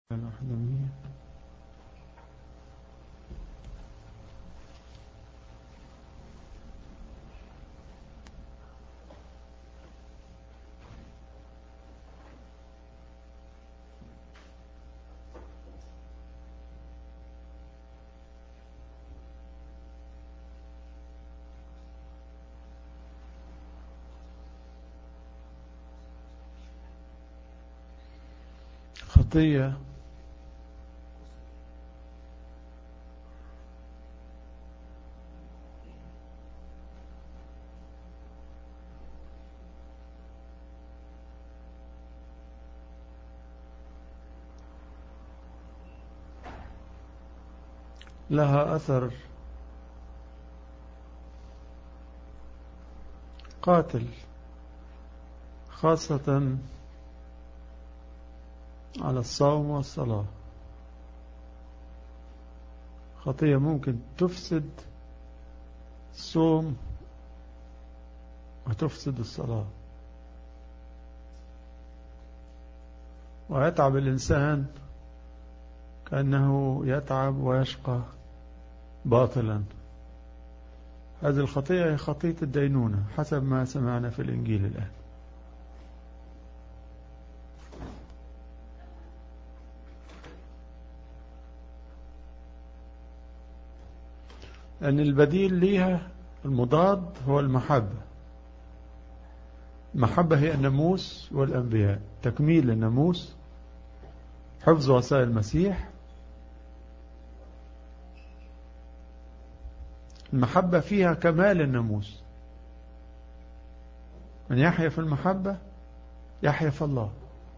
الوحدانية خطية لها أثر قاتل خاصة على الصوم والصلاة خطية ممكن تفسد الصوم وتفسد الصلاة ويتعب الإنسان كأنه يتعب ويشقى باطلا هذه الخطيئة هي خطيئة الدينونة حسب ما سمعنا في الإنجيل الآن أن البديل ليها المضاد هو المحبة المحبة هي الناموس والأنبياء تكميل الناموس حفظ وصايا المسيح المحبة فيها كمال الناموس من يحيا في المحبة يحيا في الله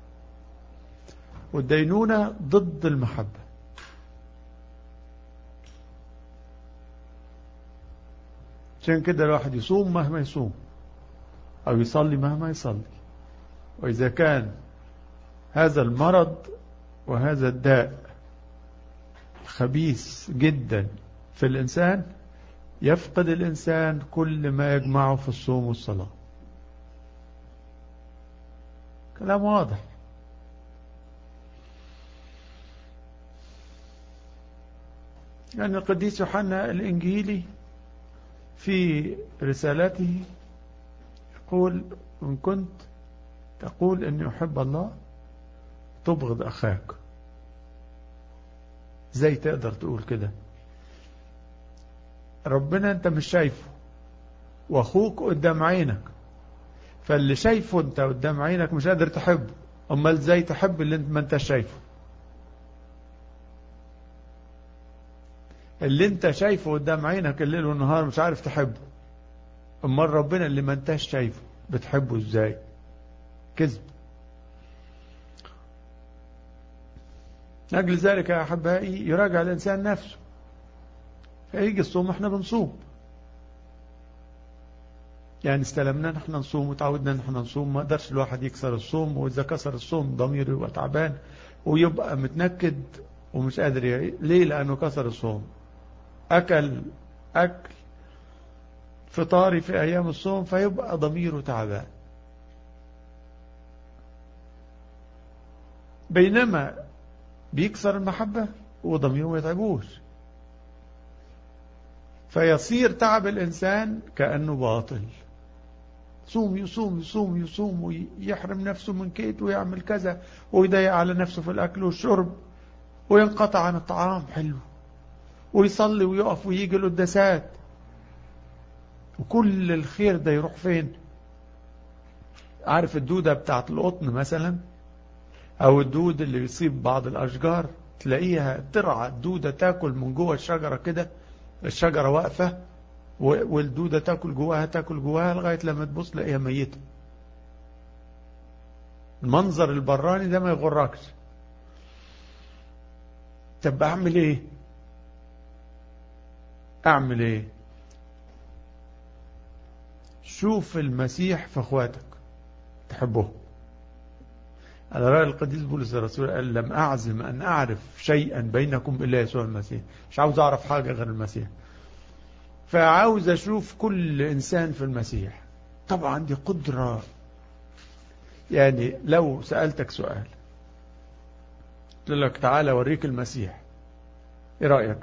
والدينونة ضد المحبة عشان كده الواحد يصوم مهما يصوم أو يصلي مهما يصلي وإذا كان هذا المرض وهذا الداء خبيث جدا في الإنسان يفقد الإنسان كل ما يجمعه في الصوم والصلاة كلام واضح لأن يعني القديس يوحنا الإنجيلي في رسالته يقول إن كنت تقول أني أحب الله تبغض أخاك زي تقدر تقول كده ربنا أنت مش شايفه وأخوك قدام عينك فاللي شايفه أنت قدام عينك مش قادر تحبه أمال ازاي تحب اللي انت ما انت شايفه اللي انت شايفه قدام عينك الليل والنهار مش عارف تحبه امال ربنا اللي ما انتش شايفه بتحبه ازاي كذب أجل ذلك يا أحبائي يراجع الإنسان نفسه فيجي الصوم احنا بنصوم يعني استلمنا نحن نصوم وتعودنا نحن نصوم ما قدرش الواحد يكسر الصوم وإذا كسر الصوم ضميره يبقى تعبان ويبقى متنكد ومش قادر يعيش ليه لأنه كسر الصوم أكل أكل فطاري في أيام الصوم فيبقى ضميره تعبان بينما بيكسر المحبة وضميره ما يتعبوش فيصير تعب الإنسان كأنه باطل صوم يصوم يصوم يصوم ويحرم نفسه من كيت ويعمل كذا ويضيق على نفسه في الأكل والشرب وينقطع عن الطعام حلو ويصلي ويقف ويجي القداسات وكل الخير ده يروح فين عارف الدودة بتاعت القطن مثلا او الدود اللي يصيب بعض الاشجار تلاقيها ترعى الدودة تاكل من جوه الشجرة كده الشجرة واقفة والدودة تاكل جواها تاكل جواها لغاية لما تبص تلاقيها ميتة المنظر البراني ده ما يغركش طب اعمل ايه اعمل ايه شوف المسيح في اخواتك تحبه على رأي القديس بولس الرسول قال لم أعزم أن أعرف شيئا بينكم إلا يسوع المسيح مش عاوز أعرف حاجة غير المسيح فعاوز أشوف كل إنسان في المسيح طبعا دي قدرة يعني لو سألتك سؤال قلت لك تعالى اوريك المسيح ايه رأيك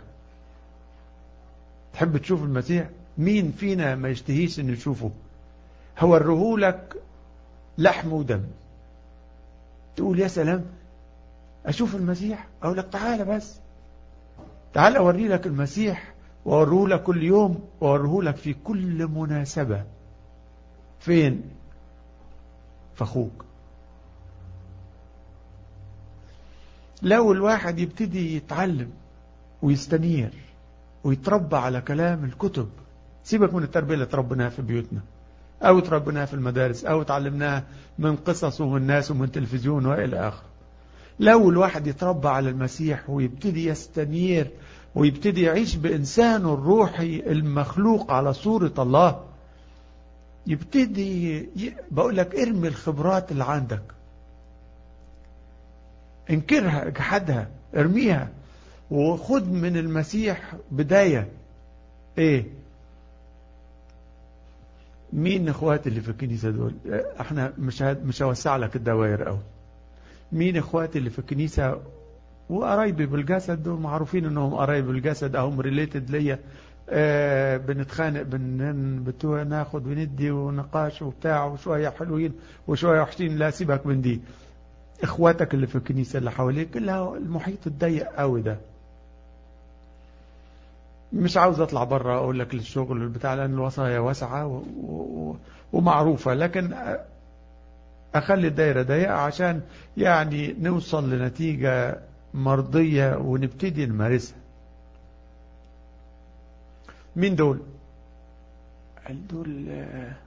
تحب تشوف المسيح مين فينا ما يشتهيش انه يشوفه هوريهولك لحم ودم تقول يا سلام اشوف المسيح اقول لك تعالى بس تعالى اوري لك المسيح واوريه لك كل يوم واوريه لك في كل مناسبة فين فاخوك لو الواحد يبتدي يتعلم ويستنير ويتربى على كلام الكتب سيبك من التربية اللي تربناها في بيوتنا أو تربناها في المدارس أو تعلمناها من قصص ومن ناس ومن تلفزيون وإلى آخر لو الواحد يتربى على المسيح ويبتدي يستنير ويبتدي يعيش بإنسانه الروحي المخلوق على صورة الله يبتدي ي... بقول لك ارمي الخبرات اللي عندك انكرها اجحدها ارميها وخد من المسيح بداية ايه مين اخواتي اللي في الكنيسة دول احنا مش مش هوسع لك الدوائر قوي مين اخواتي اللي في الكنيسة وقرايبي بالجسد دول معروفين انهم قرايبي بالجسد اهم ريليتد ليا آه بنتخانق بن بتوع ناخد وندي ونقاش وبتاع وشوية حلوين وشوية وحشين لا سيبك من دي اخواتك اللي في الكنيسة اللي حواليك اللي المحيط الضيق قوي ده مش عاوز اطلع بره اقول لك للشغل البتاع لان الوصايا واسعة و... و... ومعروفة لكن اخلي الدايرة ضيقة عشان يعني نوصل لنتيجة مرضية ونبتدي نمارسها مين دول دول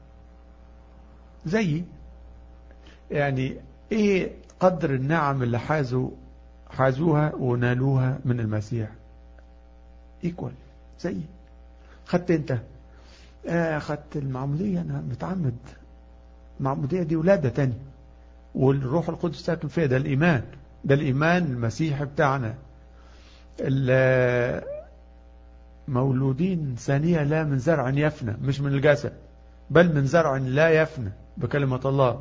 زيي يعني ايه قدر النعم اللي حازوا حازوها ونالوها من المسيح ايكوال زي خدت انت آه خدت المعمودية انا متعمد المعمودية دي ولادة تاني والروح القدس ساكن فيها ده الايمان ده الايمان المسيحي بتاعنا مولودين ثانية لا من زرع يفنى مش من الجسد بل من زرع لا يفنى بكلمة الله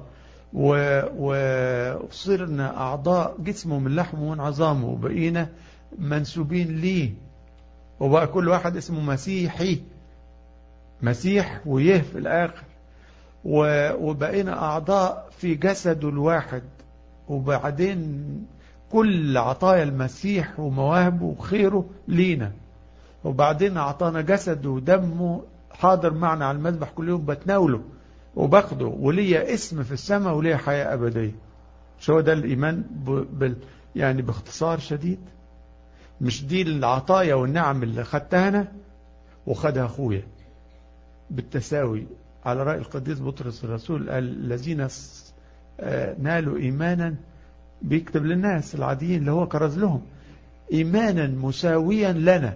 وصرنا أعضاء جسمه من لحمه ومن عظامه وبقينا منسوبين ليه وبقى كل واحد اسمه مسيحي مسيح ويه في الآخر وبقينا أعضاء في جسده الواحد وبعدين كل عطايا المسيح ومواهبه وخيره لينا وبعدين أعطانا جسده ودمه حاضر معنا على المذبح كل يوم بتناوله وباخده وليا اسم في السماء وليا حياة أبدية مش هو ده الإيمان بال يعني باختصار شديد مش دي العطايا والنعم اللي خدتها أنا وخدها أخويا بالتساوي على رأي القديس بطرس الرسول الذين نالوا إيمانا بيكتب للناس العاديين اللي هو كرز لهم إيمانا مساويا لنا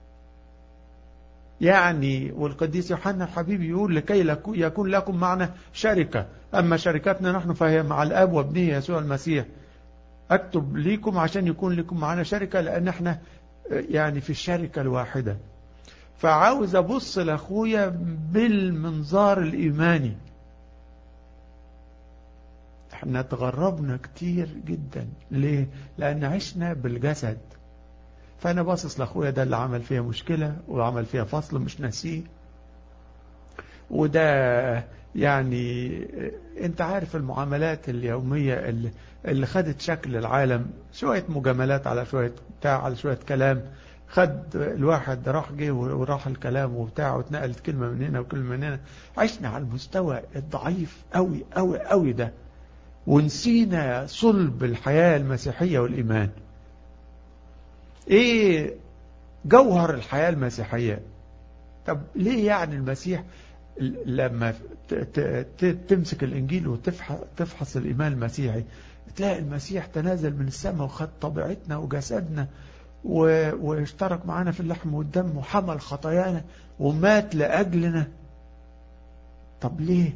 يعني والقديس يوحنا الحبيب يقول لكي يكون لكم معنا شركة أما شركتنا نحن فهي مع الآب وابنه يسوع المسيح أكتب ليكم عشان يكون لكم معنا شركة لأن احنا يعني في الشركة الواحدة فعاوز أبص لأخويا بالمنظار الإيماني احنا تغربنا كتير جدا ليه؟ لأن عشنا بالجسد فأنا باصص لأخويا ده اللي عمل فيها مشكلة وعمل فيها فصل مش ناسيه وده يعني انت عارف المعاملات اليومية اللي, اللي خدت شكل العالم شوية مجاملات على شوية بتاع على شوية كلام خد الواحد راح جه وراح الكلام وبتاع واتنقلت كلمة من هنا وكلمة من هنا عشنا على المستوى الضعيف قوي قوي قوي ده ونسينا صلب الحياة المسيحية والإيمان ايه جوهر الحياة المسيحية طب ليه يعني المسيح لما تمسك الانجيل وتفحص الايمان المسيحي تلاقي المسيح تنازل من السماء وخد طبيعتنا وجسدنا واشترك معنا في اللحم والدم وحمل خطايانا ومات لأجلنا طب ليه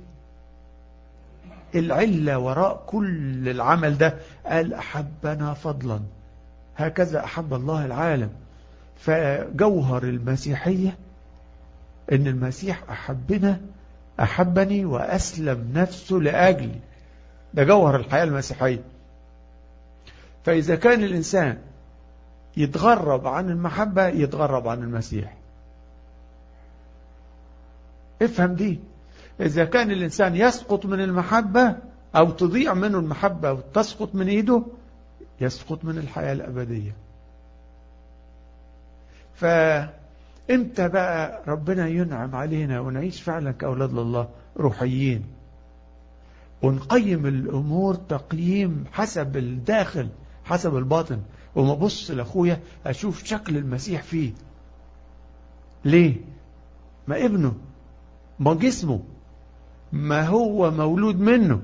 العلة وراء كل العمل ده قال أحبنا فضلا هكذا أحب الله العالم فجوهر المسيحية ان المسيح أحبنا أحبني وأسلم نفسه لأجلي ده جوهر الحياة المسيحية فإذا كان الإنسان يتغرب عن المحبة يتغرب عن المسيح افهم دي إذا كان الإنسان يسقط من المحبة أو تضيع منه المحبة وتسقط من إيده يسقط من الحياة الأبدية فإمتى بقى ربنا ينعم علينا ونعيش فعلا كأولاد الله روحيين ونقيم الأمور تقييم حسب الداخل حسب الباطن وما بص لأخويا أشوف شكل المسيح فيه ليه ما ابنه ما جسمه ما هو مولود منه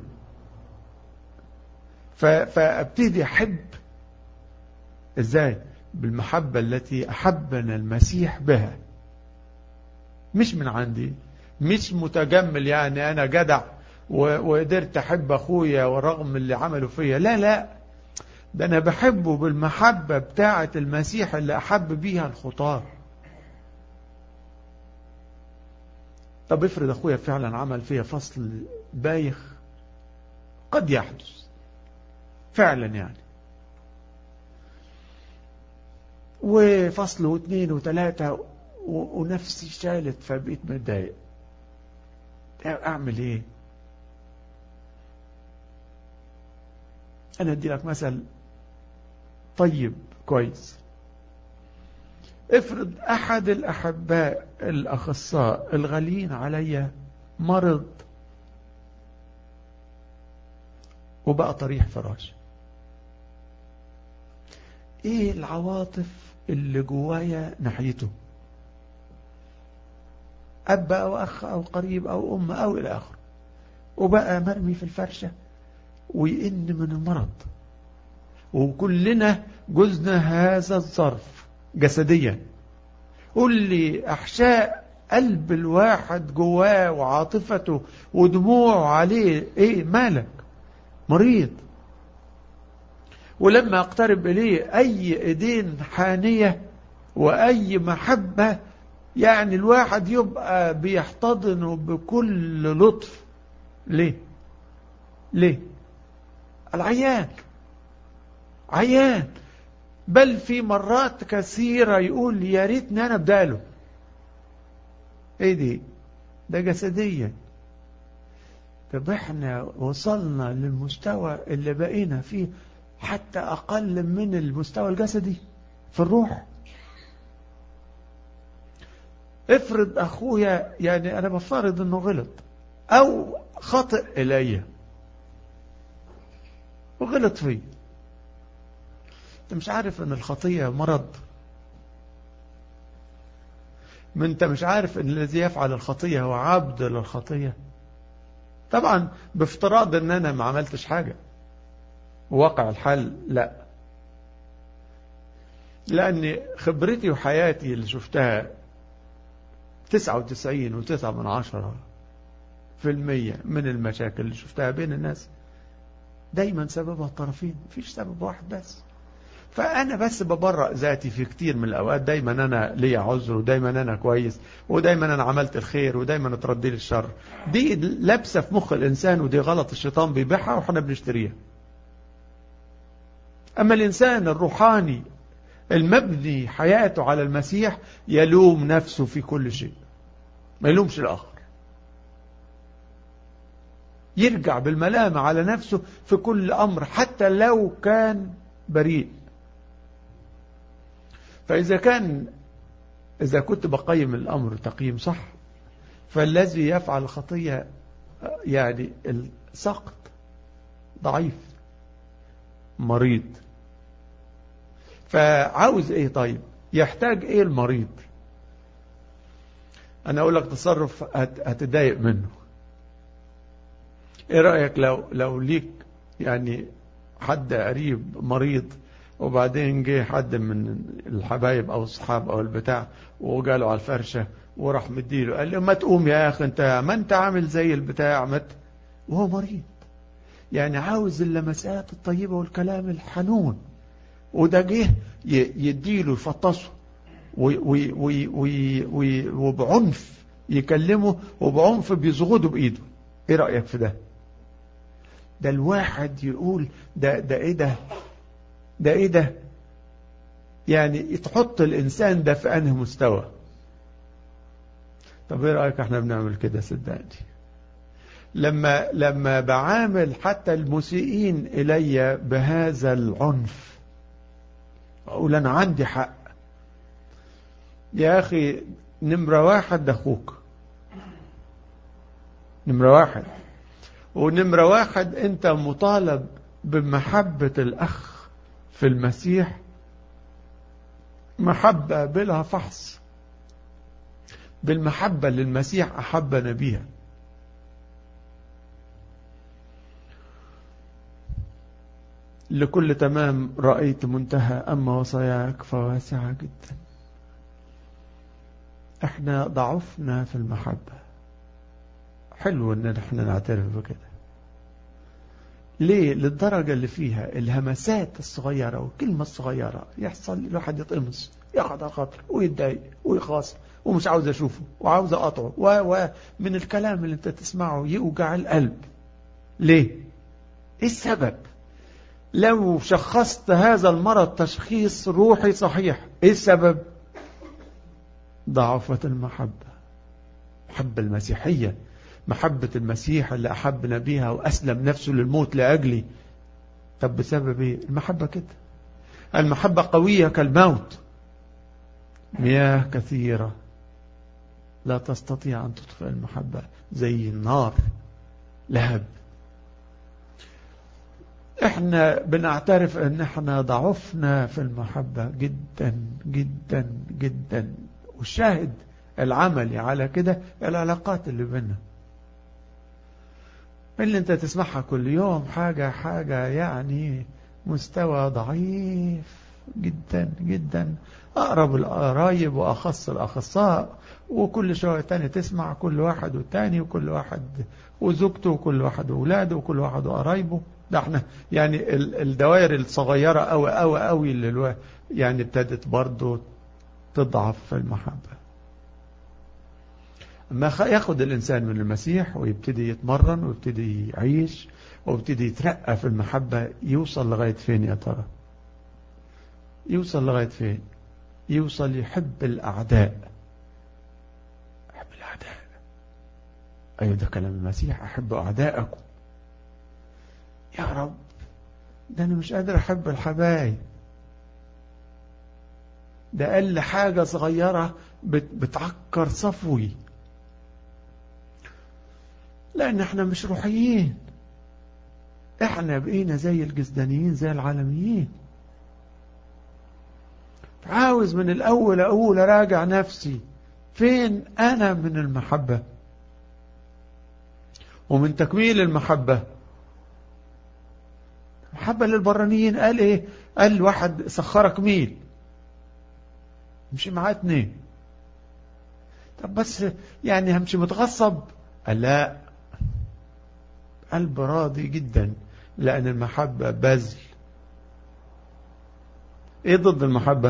فابتدي أحب ازاي بالمحبة التي أحبنا المسيح بها مش من عندي مش متجمل يعني أنا جدع وقدرت أحب أخويا ورغم اللي عمله فيا لا لا ده أنا بحبه بالمحبة بتاعة المسيح اللي أحب بيها الخطار طب افرض أخويا فعلا عمل فيها فصل بايخ قد يحدث فعلا يعني وفصل واثنين وثلاثة ونفسي شالت فبقيت متضايق اعمل ايه انا ادي لك مثل طيب كويس افرض احد الاحباء الاخصاء الغاليين عليا مرض وبقى طريح فراش ايه العواطف اللي جوايا ناحيته اب او اخ او قريب او ام او الى اخره وبقى مرمي في الفرشة ويئن من المرض وكلنا جزنا هذا الظرف جسديا قل لي احشاء قلب الواحد جواه وعاطفته ودموعه عليه ايه مالك مريض ولما اقترب اليه اي ايدين حانية واي محبة يعني الواحد يبقى بيحتضنه بكل لطف ليه ليه العيان عيان بل في مرات كثيرة يقول يا ريتني انا بداله ايه دي ده جسديا طب احنا وصلنا للمستوى اللي بقينا فيه حتى أقل من المستوى الجسدي في الروح افرض أخويا يعني أنا بفترض أنه غلط أو خطئ إلي وغلط فيه أنت مش عارف أن الخطية مرض ما أنت مش عارف أن الذي يفعل الخطية هو عبد للخطية طبعا بافتراض أن أنا ما عملتش حاجة واقع الحال لا لأن خبرتي وحياتي اللي شفتها تسعة وتسعين وتسعة من عشرة في المية من المشاكل اللي شفتها بين الناس دايما سببها الطرفين مفيش سبب واحد بس فأنا بس ببرأ ذاتي في كتير من الأوقات دايما أنا ليا عذر ودايما أنا كويس ودايما أنا عملت الخير ودايما اتردي الشر دي لابسة في مخ الإنسان ودي غلط الشيطان بيبيعها وإحنا بنشتريها أما الإنسان الروحاني المبني حياته على المسيح يلوم نفسه في كل شيء ما يلومش الآخر يرجع بالملامة على نفسه في كل أمر حتى لو كان بريء فإذا كان إذا كنت بقيم الأمر تقييم صح فالذي يفعل الخطية يعني السقط ضعيف مريض فعاوز ايه طيب يحتاج ايه المريض انا اقول لك تصرف هتضايق منه ايه رأيك لو لو ليك يعني حد قريب مريض وبعدين جه حد من الحبايب او الصحاب او البتاع وجاله على الفرشة وراح مديله قال له ما تقوم يا اخي انت ما انت عامل زي البتاع مت وهو مريض يعني عاوز اللمسات الطيبة والكلام الحنون وده جه يديله يفطسه وبعنف يكلمه وبعنف بيزغده بإيده ايه رأيك في ده ده الواحد يقول ده ده ايه ده ده ايه ده يعني تحط الانسان ده في انهي مستوى طب ايه رايك احنا بنعمل كده صدقني لما لما بعامل حتى المسيئين الي بهذا العنف اقول انا عندي حق يا اخي نمره واحد ده اخوك نمره واحد ونمره واحد انت مطالب بمحبه الاخ في المسيح محبه بلا فحص بالمحبه للمسيح احبنا بيها لكل تمام رأيت منتهى أما وصاياك فواسعة جدا احنا ضعفنا في المحبة حلو ان احنا نعترف بكده ليه للدرجة اللي فيها الهمسات الصغيرة والكلمة الصغيرة يحصل الواحد يطمس ياخد على خاطر ويتضايق ويخاصم ومش عاوز اشوفه وعاوز اقطعه ومن الكلام اللي انت تسمعه يوجع القلب ليه ايه السبب لو شخصت هذا المرض تشخيص روحي صحيح ايه السبب ضعفت المحبة محبة المسيحية محبة المسيح اللي أحبنا بيها وأسلم نفسه للموت لأجلي طب بسبب ايه المحبة كده المحبة قوية كالموت مياه كثيرة لا تستطيع أن تطفئ المحبة زي النار لهب احنا بنعترف ان احنا ضعفنا في المحبة جدا جدا جدا والشاهد العملي على كده العلاقات اللي بيننا اللي انت تسمعها كل يوم حاجة حاجة يعني مستوى ضعيف جدا جدا أقرب القرايب وأخص الأخصاء وكل شوية تاني تسمع كل واحد والتاني وكل واحد وزوجته وكل واحد وأولاده وكل واحد وقرايبه ده احنا يعني الدوائر الصغيرة أوي أوي أوي اللي الو... يعني ابتدت برضو تضعف في المحبة اما ياخد الإنسان من المسيح ويبتدي يتمرن ويبتدي يعيش ويبتدي يترقى في المحبة يوصل لغاية فين يا ترى يوصل لغاية فين يوصل يحب الأعداء أحب الأعداء أيوة ده كلام المسيح أحب أعداءكم يا رب ده أنا مش قادر أحب الحبايب ده أقل حاجة صغيرة بتعكر صفوي لأن احنا مش روحيين احنا بقينا زي الجسدانيين زي العالميين عاوز من الأول أقول أراجع نفسي فين أنا من المحبة ومن تكميل المحبة محبة للبرانيين قال ايه قال واحد سخرك ميل مش معاه اتنين طب بس يعني همشي متغصب قال لا قلب راضي جدا لأن المحبة بذل ايه ضد المحبة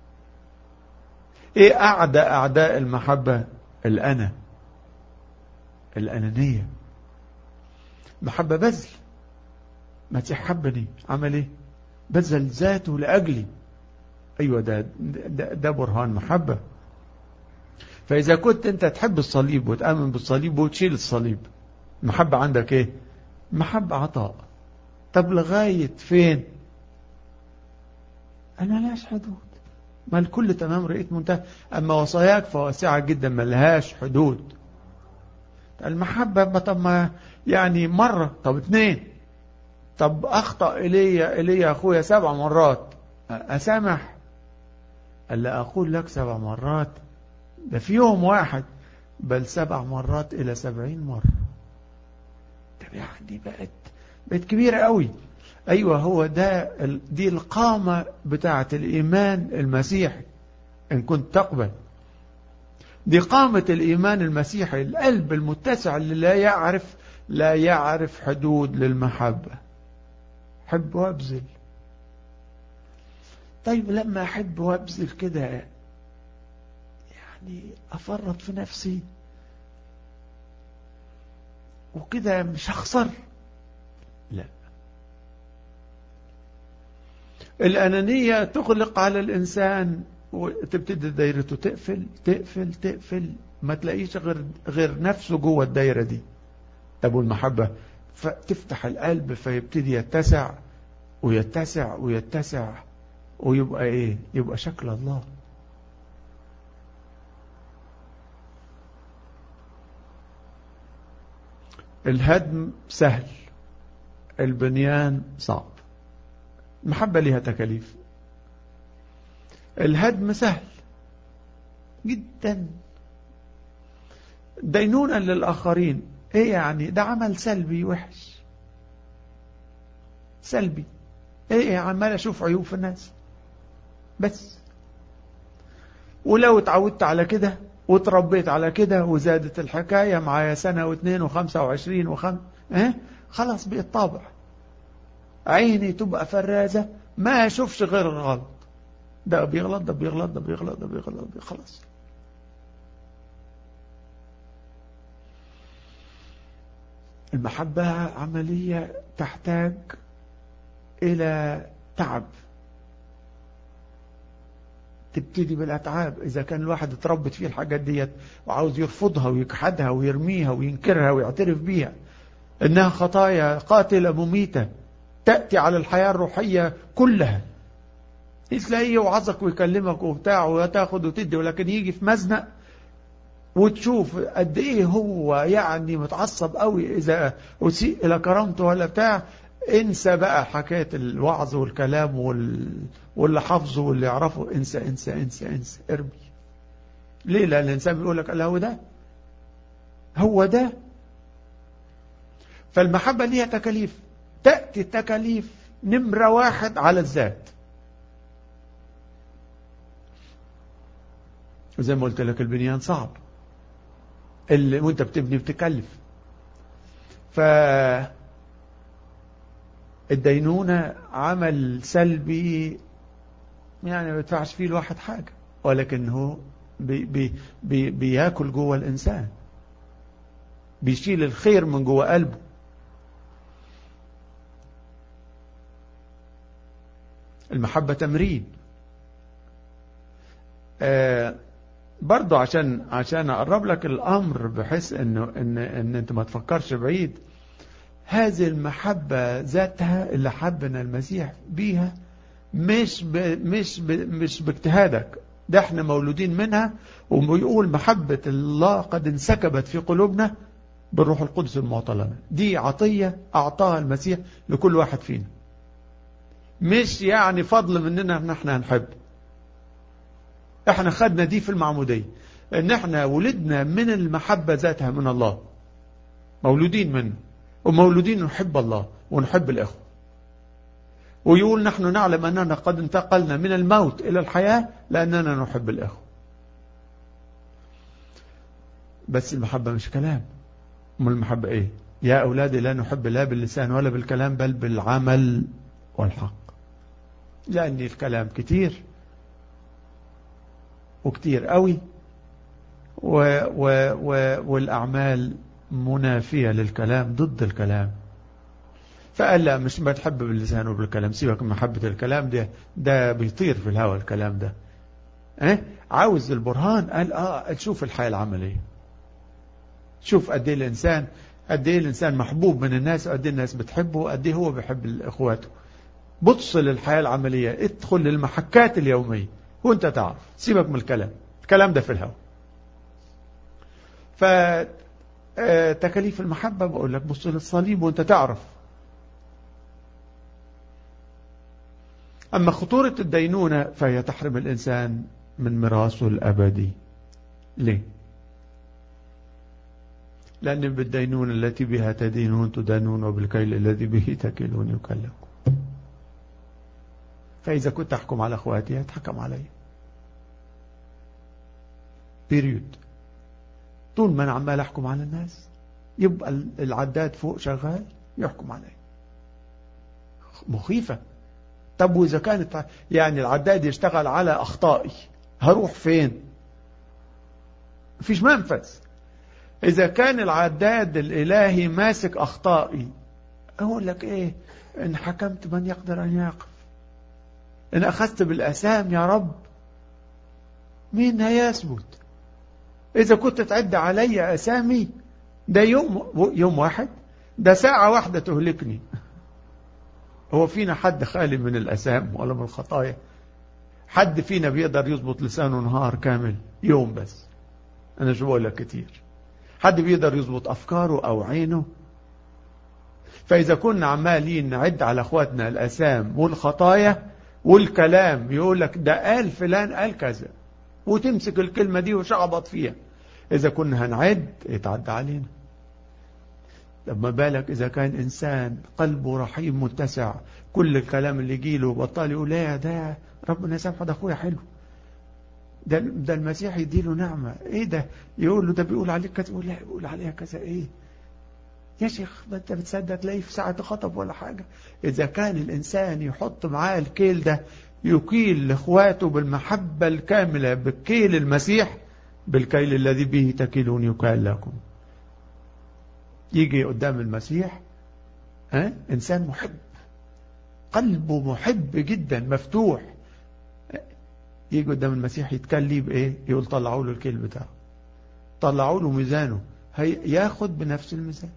ايه اعداء اعداء المحبة الانا الانانية محبة بذل ما تحبني عمل ايه بذل ذاته لاجلي ايوه ده, ده, ده برهان محبة فاذا كنت انت تحب الصليب وتامن بالصليب وتشيل الصليب المحبة عندك ايه محبة عطاء طب لغاية فين انا لاش حدود ما الكل تمام رأيت منتهى أما وصاياك فواسعة جدا ما لهاش حدود المحبة طب ما يعني مرة طب اتنين طب أخطأ إلي إلي أخويا سبع مرات أسامح ألا أقول لك سبع مرات ده في يوم واحد بل سبع مرات إلى سبعين مرة طب يعني بقت بقت كبيرة قوي أيوة هو ده دي القامة بتاعة الإيمان المسيحي إن كنت تقبل دي قامة الإيمان المسيحي القلب المتسع اللي لا يعرف لا يعرف حدود للمحبة حب وابذل طيب لما أحب وابذل كده يعني أفرط في نفسي وكده مش هخسر لا الأنانية تغلق على الإنسان وتبتدي دايرته تقفل تقفل تقفل ما تلاقيش غير غير نفسه جوه الدايرة دي طب والمحبة فتفتح القلب فيبتدي يتسع ويتسع ويتسع ويبقى ايه يبقى شكل الله الهدم سهل البنيان صعب المحبة لها تكاليف الهدم سهل جدا دينونا للآخرين ايه يعني ده عمل سلبي وحش سلبي ايه عمال اشوف عيوب في الناس بس ولو اتعودت على كده وتربيت على كده وزادت الحكاية معايا سنة واثنين وخمسة وعشرين وخم اه خلاص بقت طابع عيني تبقى فرازة ما اشوفش غير الغلط ده بيغلط ده بيغلط ده بيغلط ده بيغلط, ده بيغلط خلاص المحبة عملية تحتاج إلى تعب تبتدي بالأتعاب إذا كان الواحد اتربت فيه الحاجات ديت وعاوز يرفضها ويجحدها ويرميها وينكرها ويعترف بيها إنها خطايا قاتلة مميتة تأتي على الحياة الروحية كلها تلاقيه يوعظك ويكلمك وبتاع وتاخد وتدي ولكن يجي في مزنق وتشوف قد ايه هو يعني متعصب قوي اذا اسيء الى كرامته ولا بتاع انسى بقى حكاية الوعظ والكلام وال... واللي حافظه واللي يعرفه انسى انسى انسى انسى ارمي ليه لان الانسان بيقول لك هو ده هو ده فالمحبة ليها تكاليف تأتي التكاليف نمرة واحد على الذات وزي ما قلت لك البنيان صعب اللي وانت بتبني بتكلف ف الدينونة عمل سلبي يعني ما يدفعش فيه الواحد حاجة ولكنه بي بي بي بياكل جوه الإنسان بيشيل الخير من جوه قلبه المحبة تمرين آه برضو عشان عشان اقرب لك الامر بحيث انه ان ان انت ما تفكرش بعيد هذه المحبة ذاتها اللي حبنا المسيح بيها مش ب مش ب مش باجتهادك ده احنا مولودين منها وبيقول محبة الله قد انسكبت في قلوبنا بالروح القدس المعطى لنا دي عطية اعطاها المسيح لكل واحد فينا مش يعني فضل مننا ان احنا هنحب احنا خدنا دي في المعمودية ان احنا ولدنا من المحبة ذاتها من الله مولودين منه ومولودين نحب الله ونحب الإخوة ويقول نحن نعلم أننا قد انتقلنا من الموت إلى الحياة لأننا نحب الإخوة بس المحبة مش كلام أم المحبة إيه يا أولادي لا نحب لا باللسان ولا بالكلام بل بالعمل والحق لأن الكلام كتير وكتير قوي و و و والأعمال منافية للكلام ضد الكلام فقال لا مش ما تحب باللسان وبالكلام سيبك من محبة الكلام ده ده بيطير في الهواء الكلام ده اه عاوز البرهان قال اه تشوف الحياة العملية شوف قد ايه الانسان قد ايه الانسان محبوب من الناس وقد ايه الناس بتحبه وقد ايه هو بيحب اخواته بص للحياة العملية ادخل للمحكات اليومية وانت تعرف سيبك من الكلام الكلام ده في الهواء ف تكاليف المحبة بقول لك بص للصليب وانت تعرف أما خطورة الدينونة فهي تحرم الإنسان من ميراثه الأبدي ليه لأن بالدينونة التي بها تدينون تدانون وبالكيل الذي به تكلون يكلكم فإذا كنت أحكم على أخواتي هتحكم علي بيريود طول ما أنا عمال أحكم على الناس يبقى العداد فوق شغال يحكم عليه مخيفة طب وإذا كانت يعني العداد يشتغل على أخطائي هروح فين مفيش منفذ إذا كان العداد الإلهي ماسك أخطائي أقول لك إيه إن حكمت من يقدر أن يقف إن أخذت بالأسام يا رب مين هيثبت إذا كنت تعد علي أسامي ده يوم يوم واحد ده ساعة واحدة تهلكني هو فينا حد خالي من الأسام ولا من الخطايا حد فينا بيقدر يظبط لسانه نهار كامل يوم بس أنا شو بقول لك كتير حد بيقدر يظبط أفكاره أو عينه فإذا كنا عمالين نعد على أخواتنا الأسام والخطايا والكلام يقول لك ده قال فلان قال كذا وتمسك الكلمة دي وشعبط فيها إذا كنا هنعد يتعدى علينا لما بالك إذا كان إنسان قلبه رحيم متسع كل الكلام اللي يجيله بطال يقول لا ده ربنا يسامحه ده أخويا حلو ده ده المسيح يديله نعمة إيه ده يقول له ده بيقول عليك كذا يقول لا بيقول عليها كذا إيه يا شيخ ما أنت بتصدق تلاقيه في ساعة خطب ولا حاجة إذا كان الإنسان يحط معاه الكيل ده يكيل لإخواته بالمحبة الكاملة بكيل المسيح بالكيل الذي به تكيلون يكال لكم يجي قدام المسيح أه؟ إنسان محب قلبه محب جدا مفتوح يجي قدام المسيح يتكلم بإيه يقول طلعوا له الكيل بتاعه طلعوا له ميزانه ياخد بنفس الميزان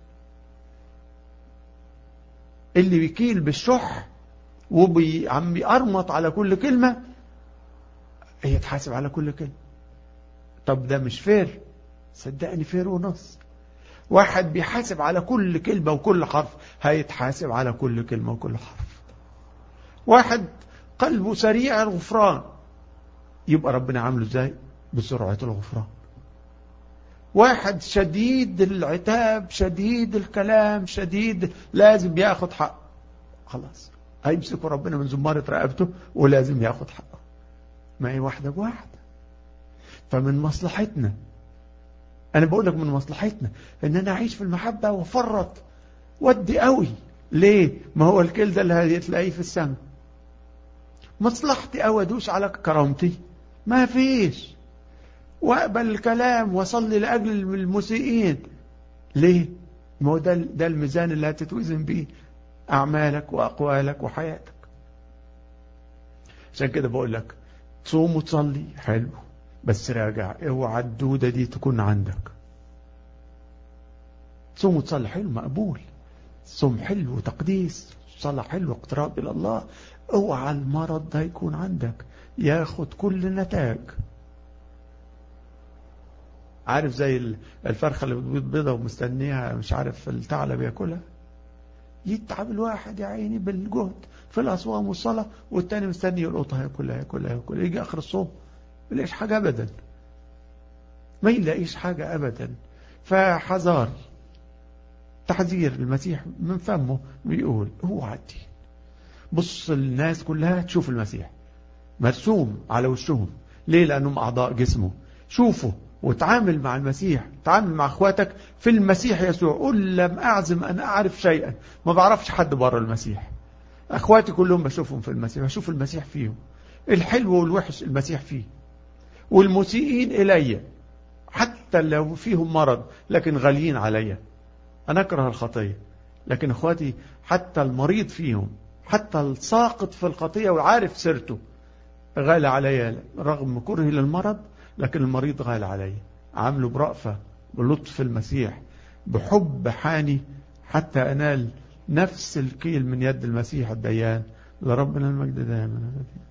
اللي بيكيل بالشح وعم بيقرمط على كل كلمة يتحاسب على كل كلمة طب ده مش فير صدقني فير ونص واحد بيحاسب على كل كلمة وكل حرف هيتحاسب على كل كلمة وكل حرف واحد قلبه سريع الغفران يبقى ربنا عامله ازاي بسرعة الغفران واحد شديد العتاب شديد الكلام شديد لازم ياخد حقه خلاص هيمسكوا ربنا من زمارة رقبته ولازم ياخد حقه ما هي واحدة بواحدة فمن مصلحتنا أنا بقول لك من مصلحتنا إن أنا أعيش في المحبة وفرط ودي قوي ليه؟ ما هو الكل ده اللي هتلاقيه في السماء مصلحتي أو أدوس على كرامتي ما فيش واقبل الكلام وصلي لأجل المسيئين ليه؟ ما هو ده, ده الميزان اللي هتتوزن بيه أعمالك وأقوالك وحياتك عشان كده بقول لك تصوم وتصلي حلو بس راجع اوعى الدودة دي تكون عندك تصوم وتصلي حلو مقبول صوم حلو وتقديس صلاة حلو اقتراب إلى الله اوعى المرض ده يكون عندك ياخد كل النتاج عارف زي الفرخة اللي بتبيض بيضة ومستنيها مش عارف الثعلب ياكلها يتعب الواحد يا عيني بالجهد في الأصوام والصلاة والتاني مستني يلقطها ياكلها ياكلها ياكلها يجي آخر الصوم ما يلاقيش حاجة أبدا ما يلاقيش حاجة أبدا فحذار تحذير المسيح من فمه بيقول هو عدي بص الناس كلها تشوف المسيح مرسوم على وشهم ليه لأنهم أعضاء جسمه شوفوا وتعامل مع المسيح تعامل مع اخواتك في المسيح يسوع قل لم أعزم أن أعرف شيئا ما بعرفش حد بره المسيح أخواتي كلهم بشوفهم في المسيح بشوف المسيح فيهم الحلو والوحش المسيح فيه والمسيئين إلي حتى لو فيهم مرض لكن غاليين علي أنا أكره الخطية لكن أخواتي حتى المريض فيهم حتى الساقط في الخطية وعارف سيرته غالي علي رغم كرهي للمرض لكن المريض غالي علي عامله برأفة بلطف المسيح بحب حاني حتى أنال نفس الكيل من يد المسيح الديان لربنا المجد دائما